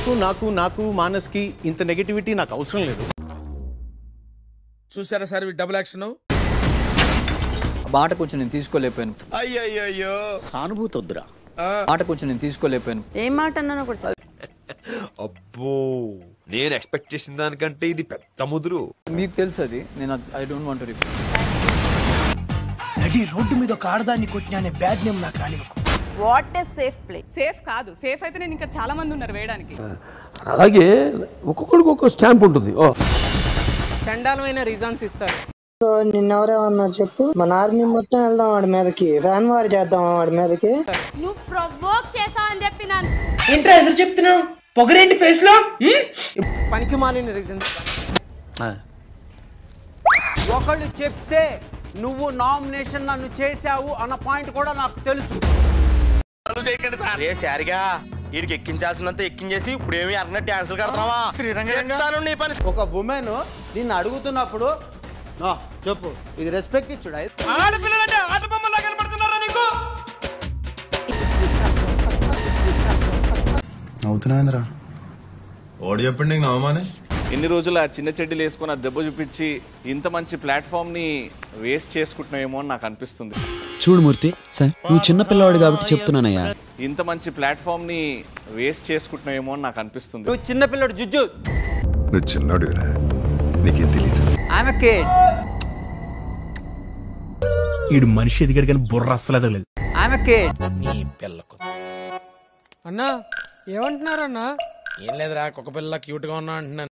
నీకు నాకు నాకు మానస్కి ఇంత నెగిటివిటీ నాకు అవసరం లేదు చూసారా సార్ ఈ డబుల్ యాక్షన్ మాట కొంచెం నేను తీసుకోలేకపోయాను అయ్యయ్యో సానుభూతి వద్దురా మాట కొంచెం నేను తీసుకోలేకపోయాను ఏం మాట అన్నానో కూడా చెప్పు. అబ్బో నేను ఎక్స్పెక్ట్ చేసిన దానికంటే ఇది పెద్ద ముదురు మీకు తెలుసు అది నేను ఐ డోంట్ వాంట్ రిపీట్ నడి రోడ్డు మీద ఒక ఆడదాన్ని కొట్టిన అనే బ్యాడ్ నేమ్ నాకు రానివ్వకు what is safe place safe కాదు సేఫ్ అయితే నేను ఇంకా చాలా మంది ఉన్నారు వేయడానికి అలాగే ఒక్కొక్కడికి ఒక్కొక్క స్టాంప్ ఉంటుంది ఓ చండాలమైన రీజన్స్ ఇస్తారు నిన్నెవరేమన్నారు చెప్పు మన ఆర్మీ మొత్తం వెళ్దాం వాడి మీదకి ఫ్యాన్ వార్ చేద్దాం వాడి మీదకి నువ్వు ప్రొవోక్ చేసావని చెప్పి నన్ను ఏంట్రా ఎందుకు చెప్తున్నావు పొగరేంటి ఫేస్ లో పనికి మాలిన రీజన్స్ ఒకళ్ళు చెప్తే నువ్వు నామినేషన్ నన్ను చేశావు అన్న పాయింట్ కూడా నాకు తెలుసు రే సారిగా వీడికి ఎక్కించాల్సినంత ఎక్కించేసి ఇప్పుడు ఏమి అన్న డాన్సులు కడుతున్నావా శ్రీరంగ నీ పని ఒక ఉమెన్ నిన్ను అడుగుతున్నప్పుడు "నా, చెప్పు ఇది రెస్పెక్ట్ ఇచ్చుడా ఆడపిల్లలంటే ఆట బొమ్మలా కనబడుతున్నారా నీకు ఓడి చెప్పండి నీకు నవమానే ఎన్ని రోజులు ఆ చిన్న చెడ్డీలు వేసుకుని ఆ దెబ్బ చూపించి ఇంత మంచి ప్లాట్ఫామ్ని వేస్ట్ చేసుకుంటున్నామేమో అని నాకు అనిపిస్తుంది చూడు మూర్తి నువ్వు చిన్న పిల్లవాడు కాబట్టి చెప్తున్నానయ్యా ఇంత మంచి ప్లాట్ఫామ్ని వేస్ట్ చేసుకుంటున్నామేమో అని నాకు అనిపిస్తుంది నువ్వు చిన్నపిల్లడు జుజ్జు నువ్వు చిన్నోడురా నీకేం తెలియదు ఐఎమ్ కిడ్ ఈడు మనిషి ఎదిగాడు కానీ బుర్ర అస్సలు ఎదగలేదు ఐఎమ్ కిడ్ నీ పిల్లకు అన్నా ఏమంటున్నారన్నా ఏం లేదురా కుక్క పిల్ల క్యూట్ గా ఉన్నా అంటున్నాను